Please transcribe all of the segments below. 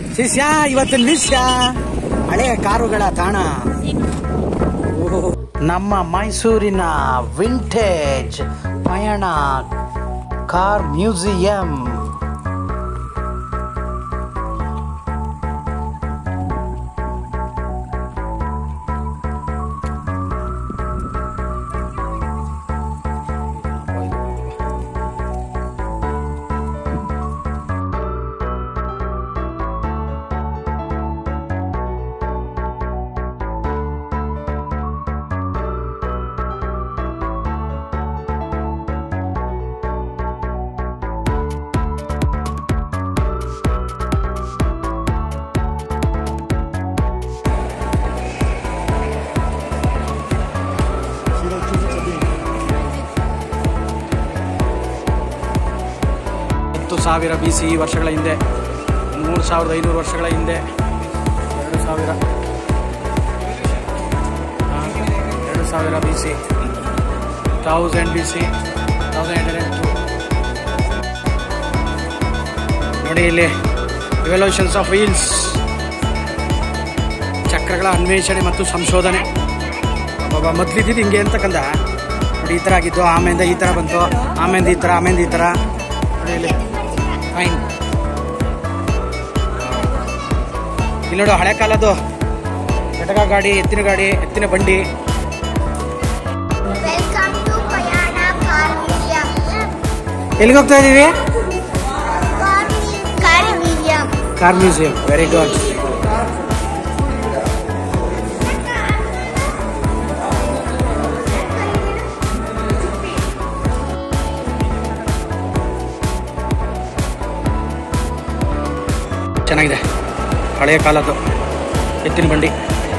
ಶಿಷ್ಯ ಇವತ್ತಿನ ವಿಷಯ ಹಳೆ ಕಾರುಗಳ ತಾಣ ಓಹೋ. ನಮ್ಮ ಮೈಸೂರಿನ ವಿಂಟೇಜ್ ಪಯಣ ಕಾರ್ ಮ್ಯೂಸಿಯಂ ಹತ್ತು ಸಾವಿರ ಬಿ ಸಿ ವರ್ಷಗಳ ಹಿಂದೆ ಮೂರು ಸಾವಿರದ ಐನೂರು ವರ್ಷಗಳ ಹಿಂದೆ ಎರಡು ಸಾವಿರ ಆ, ಎರಡು ಸಾವಿರ B C thousand B C thousand hundred two ನೋಡಿ ಇಲ್ಲಿ ರಿವಲ್ಯೂಷನ್ಸ್ ಆಫ್ ವೀಲ್ಸ್ ಚಕ್ರಗಳ ಅನ್ವೇಷಣೆ ಮತ್ತು ಸಂಶೋಧನೆ ಒಬ್ಬ ಮೊದಲಿದ್ದು ಹಿಂಗೆ ಅಂತಕ್ಕಂದ ನೋಡಿ ಈ ಥರ ಆಗಿದ್ದು ಆಮೇಲೆ ಈ ಥರ ಬಂತು ಆಮೇಲೆ ಈ ಥರ ಆಮೇಲೆ ಈ ಥರ ನೋಡಿ ಇಲ್ಲಿ ಫೈನ್ ಇಲ್ಲಿ ನೋಡು ಹಳೆ ಕಾಲದ್ದು ಜಟಕ ಗಾಡಿ ಎತ್ತಿನ ಗಾಡಿ ಎತ್ತಿನ ಬಂಡಿ welcome to Payana car museum ಎಲ್ಲಿಗೆ ಹೋಗ್ತಾ ಇದ್ದೀವಿ car museum car museum very good ಚೆನ್ನಾಗಿದೆ ಹಳೆಯ ಕಾಲದ್ದು ಎತ್ತಿನ ಬಂಡಿ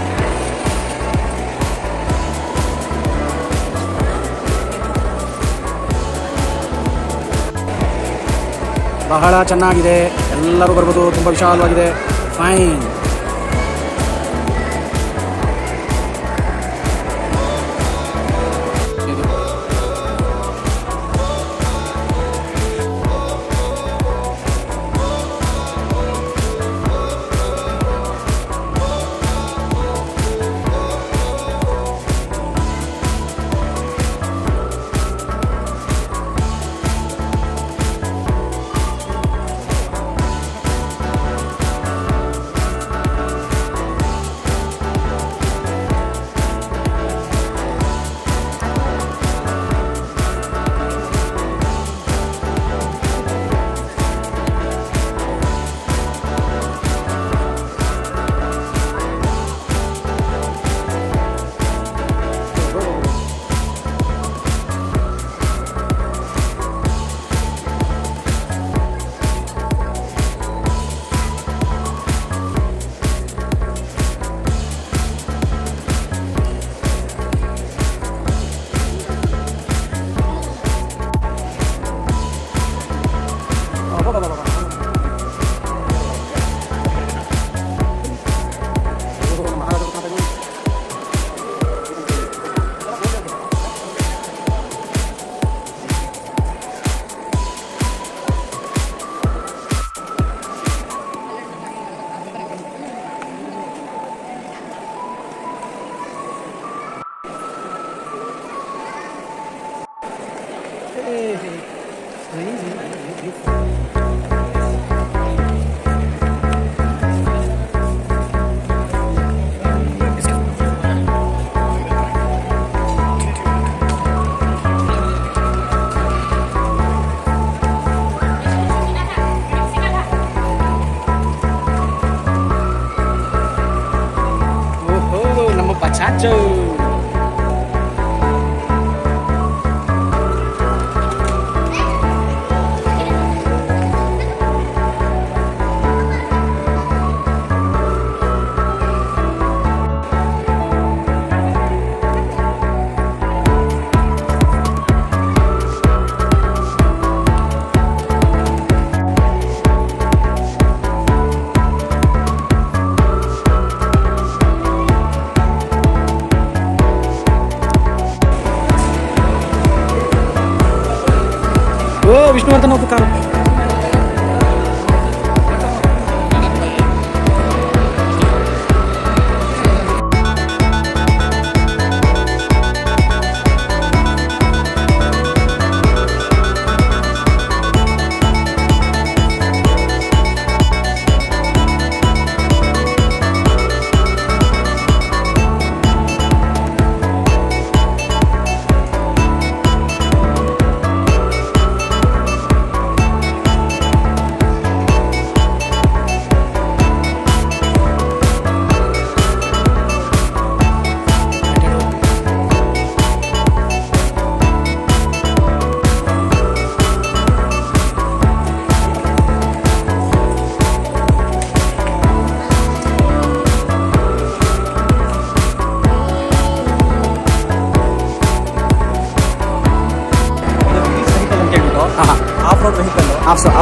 ಬಹಳ ಚೆನ್ನಾಗಿದೆ ಎಲ್ಲರೂ ಬರ್ಬೋದು ತುಂಬ ವಿಶಾಲವಾಗಿದೆ ಫೈನ್ ಓಹೋ ನಮ್ಮ ಬಚಾಚು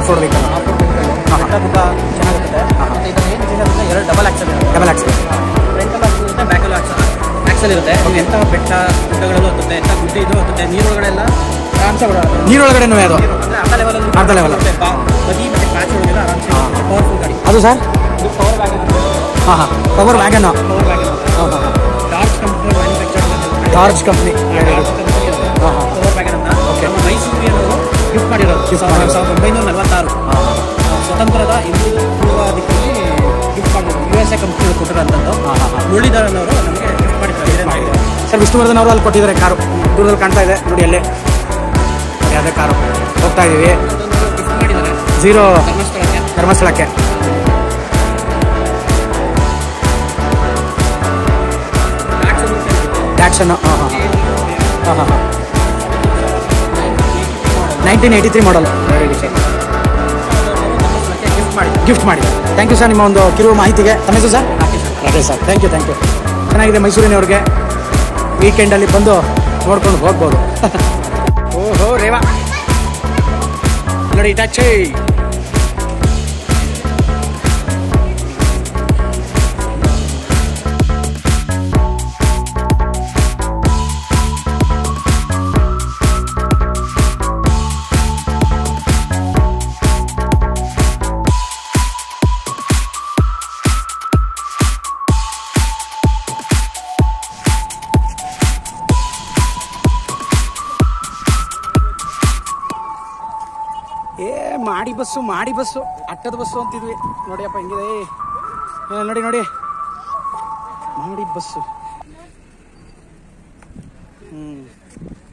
ರೋಡ್ ವೆಹಿಕಲ್ ಆಫ್ ರೋಡ್ ಬೆಟ್ಟ ಗುಡ್ಡ ಚೆನ್ನಾಗಿರುತ್ತೆ ಮತ್ತು ಇದನ್ನು ಏನು ವಿಶೇಷ ಅಂದರೆ ಎರಡು ಡಬಲ್ ಆಕ್ಸಲ್ ಇರುತ್ತೆ ಡಬಲ್ ಆಕ್ಸಿಲ್ ಫ್ರಂಟಲ್ಲೂ ಆಕ್ಸಲ್ ಇರುತ್ತೆ ಬ್ಯಾಕಲ್ಲೂ ಆಕ್ಸಲ್ ಆಕ್ಸಲ್ ಇರುತ್ತೆ ಎಂಥ ಬೆಟ್ಟ ಗುಡ್ಡಗಳು ಹತ್ತುತ್ತೆ ಎಂಥ ಗುಡ್ಡ ಇದು ಹತ್ತುತ್ತೆ ನೀರೊಳಗಡೆಲ್ಲ ಆರಾಮ್ಸೆ ಓಡಾಡುತ್ತೆ ನೀರೊಳಗಡೆನೂ ಅದು ನೀರು ಅಂದರೆ ಅರ್ಧ ಲೆವೆಲಲ್ಲಿ ಅರ್ಧ level. ಬದಿ ಮತ್ತು ಪ್ಯಾಚ್ ಒಳಗೆಲ್ಲ ಆರಾಮ್ಸೆ ಪವರ್ಫುಲ್ ಗಾಡಿ ಅದು ಸರ್ ಇದು ಪವರ್ ವ್ಯಾಗನ್ ಹಾಂ ಹಾಂ ಪವರ್ ವ್ಯಾಗನ್ ಪವರ್ ವ್ಯಾಗನ್ ಹಾಂ ಹಾಂ Dodge company manufacture Dodge company ಹಾಂ ಹಾಂ ಪವರ್ ವ್ಯಾಗನ್ ಅಂತ ನಮ್ಮ ಮೈಸೂರಿನವರು ಗಿಫ್ಟ್ ಮಾಡಿರೋದು Gift ಸಾವಿರದ ಮಾಡಿರೋದು. ಸಾವಿರದ ಒಂಬೈನೂರ ನಲವತ್ತಾರು ಹಾಂ ಹಾಂ ಆ, ಸ್ವತಂತ್ರದ ಹಿಂದೂ ಪೂರ್ವ ದಿಕ್ಕಲ್ಲಿ ಗಿಫ್ಟ್ ಮಾಡಿದ್ರು ಯು ಎಸ್ ಎ ಕಂಪ್ನಿ ಕೊಟ್ಟಿರೋಂಥದ್ದು ಹಾಂ ಹಾಂ ಹಾಂ ಮುರಳೀಧರನ್ ಅವರು ನಮಗೆ ಗಿಫ್ಟ್ ಮಾಡಿದ್ದಾರೆ ಸರ್ ವಿಷ್ಣುವರ್ಧನ್ ಅವರು ಅಲ್ಲಿ ಕೊಟ್ಟಿದ್ದಾರೆ ಕಾರು ದೂರದಲ್ಲಿ ಕಾಣ್ತಾ ಇದೆ ನೋಡಿ ಅಲ್ಲೇ ನೋಡಿ ಅದೇ ಕಾರು ಹೋಗ್ತಾ ಇದೀವಿ ಗಿಫ್ಟ್ ಮಾಡಿದ್ದಾರೆ ಝೀರೋ ಧರ್ಮಸ್ಥಳಕ್ಕೆ ಧರ್ಮಸ್ಥಳಕ್ಕೆ ಟ್ಯಾಕ್ಸನ್ನು ಹಾಂ ಹಾಂ ಹಾಂ ಹಾಂ ಹಾಂ ನೈನ್ಟೀನ್ ಏಯ್ಟಿ ತ್ರೀ ಮಾಡಲ್ ಧರ್ಮಸ್ಥಳಕ್ಕೆ ಗಿಫ್ಟ್ ಮಾಡಿದ್ದಾರೆ ಗಿಫ್ಟ್ ಮಾಡಿ ಥ್ಯಾಂಕ್ ಯು ಸರ್ ನಿಮ್ಮ ಒಂದು ಕಿರು ಮಾಹಿತಿಗೆ ತಮ್ಮ ಹೆಸರು sir Rakesh sir thank you thank you ಚೆನ್ನಾಗಿದೆ ಮೈಸೂರಿನವ್ರಿಗೆ ವೀಕೆಂಡಲ್ಲಿ ಬಂದು ನೋಡ್ಕೊಂಡು ಹೋಗ್ಬೋದು ಓಹೋ ರೇವಾ ನೋಡಿ ಟಚ್ ಏ ಮಾಡಿ ಬಸ್ಸು ಮಾಡಿ ಬಸ್ಸು ಅಟ್ಟದ ಬಸ್ಸು ಅಂತಿದ್ವಿ ನೋಡಿಯಪ್ಪ ಹೆಂಗಿದೆ ಏ, ನೋಡಿ ನೋಡಿ ಮಾಡಿ ಬಸ್ಸು ಹ್ಞೂ